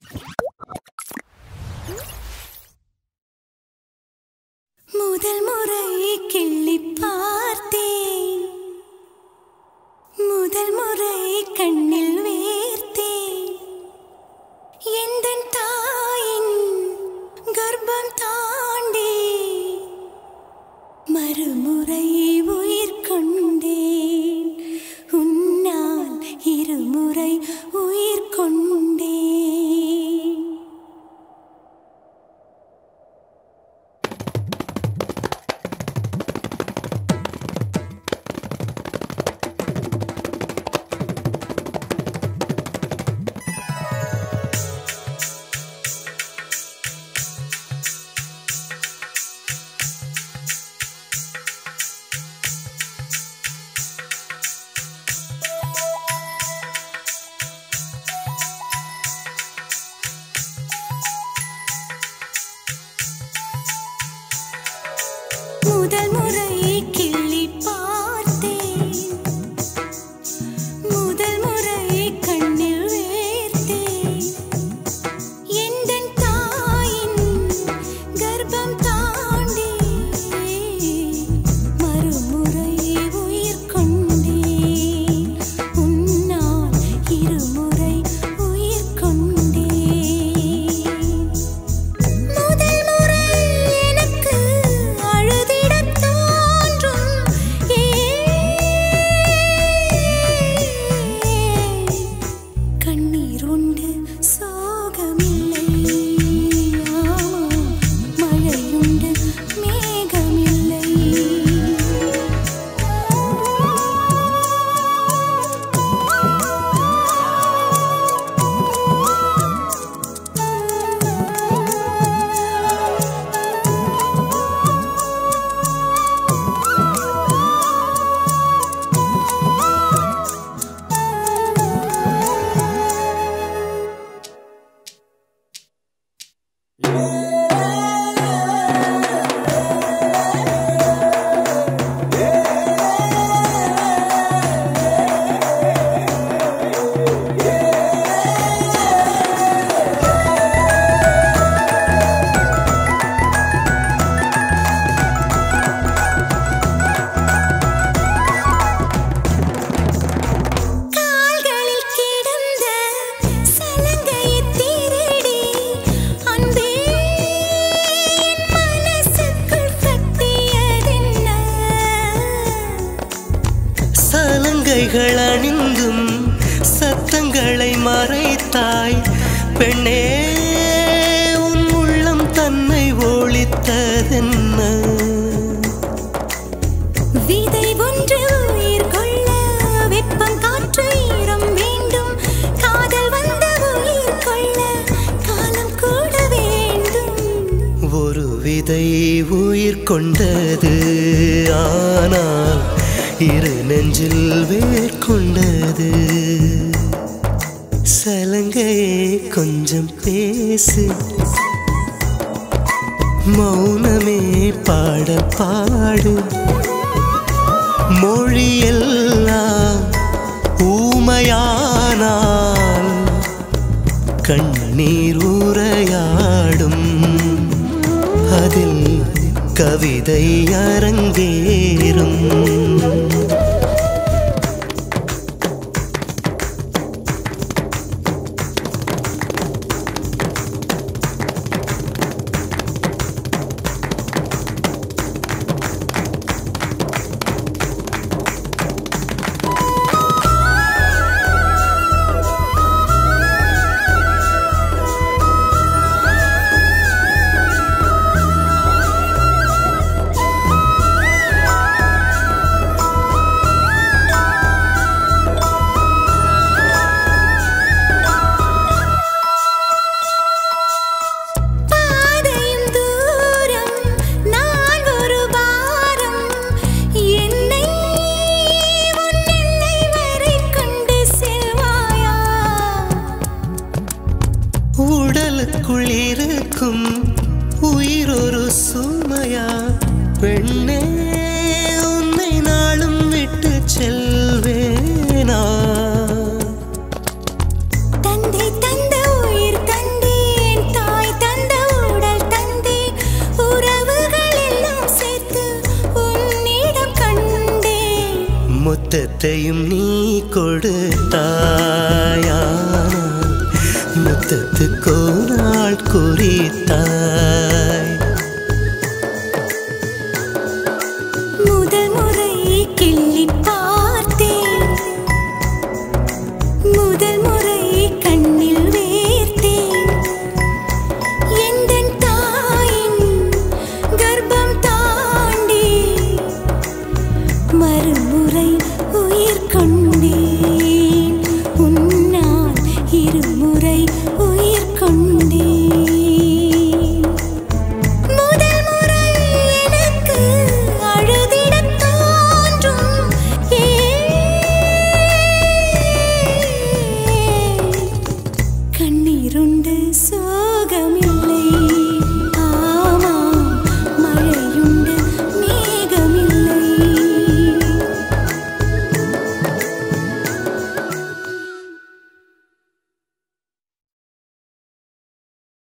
முதல் முறை கிள்ளி பார்த்தேன் முதல் முறை கண்ணில் வேர்த்தேன் எந்த தாயின் கர்ப்பம் தாண்டி மறுமுறை உயிர் கொண்டேன் உன்னால் இருமுறை உயிர் கொண்டேன் முதல் முறை கிள்ளி பார்த்தேன் முதல் முறை கண்ணில் வேர்த்தேன் எந்தன் தாயின் கர்ப்பம் தாண்டி மறுமுறை உயிர் கொண்டேன் உன்னால் இருமுறை உயிர் கொண்டேன் முதல் முறை எனக்கு அழுதிடத் தோன்றும் ஏன் கண்ணீர் உண்டு சோகமில்லை ஆமா மழையுண்டு மேகமில்லை கால்களில் கிடந்த சலங்கையைத் திருடி அன்பே என் மனசுக்குள் கட்டியதென்ன சலங்கைகள் அணிந்தும் சத்தங்களை மறைத்தாய் பெண்ணே உன் உள்ளம் தன்னை ஒழித்ததென்ன விதை ஒன்று உயிர் கொள்ள வெப்பம் காற்று ஈரம் வேண்டும் காதல் வந்த உயிர் கொள்ள காலம் கூட வேண்டும் ஒரு விதை உயிர் கொண்டது ஆனால் இரு நெஞ்சில் வேர் கொண்டது சலங்கையே கொஞ்சம் பேசு மௌனமே பாட பாடு மொழியெல்லாம் ஊமையானால் கண்ணீர் உரையாடும் அதில் கவிதை அரங்கேறும் பாதையும் தூரம் நான் ஒரு பாரம் என்னை உன் எல்லை வரை கொண்டு செல்வாயா உடலுக்குள் இருக்கும் உயிர் ஒரு சுமையா பெண்ணே உன்னை நாளும் விட்டு செல்வேனா தந்தை தந்த உயிர் தந்து முத்தத்தையும் நீ கொடுத்தாயா முத்தத்துக்கோ நாள் குறித்தாய் முதல் முறை கிள்ளி பார்த்தேன் முதல் முறை கண்ணில் வேர்த்தேன் எந்தன் தாயின் கர்ப்பம் தாண்டி மறுமுறை உயிர் கொண்டேன் உன்னால் இருமுறை உயிர் கொண்டேன் முதல் முறை எனக்கு அழுதிடத் தோன்றும் ஏன் கண்ணீருண்டு சோ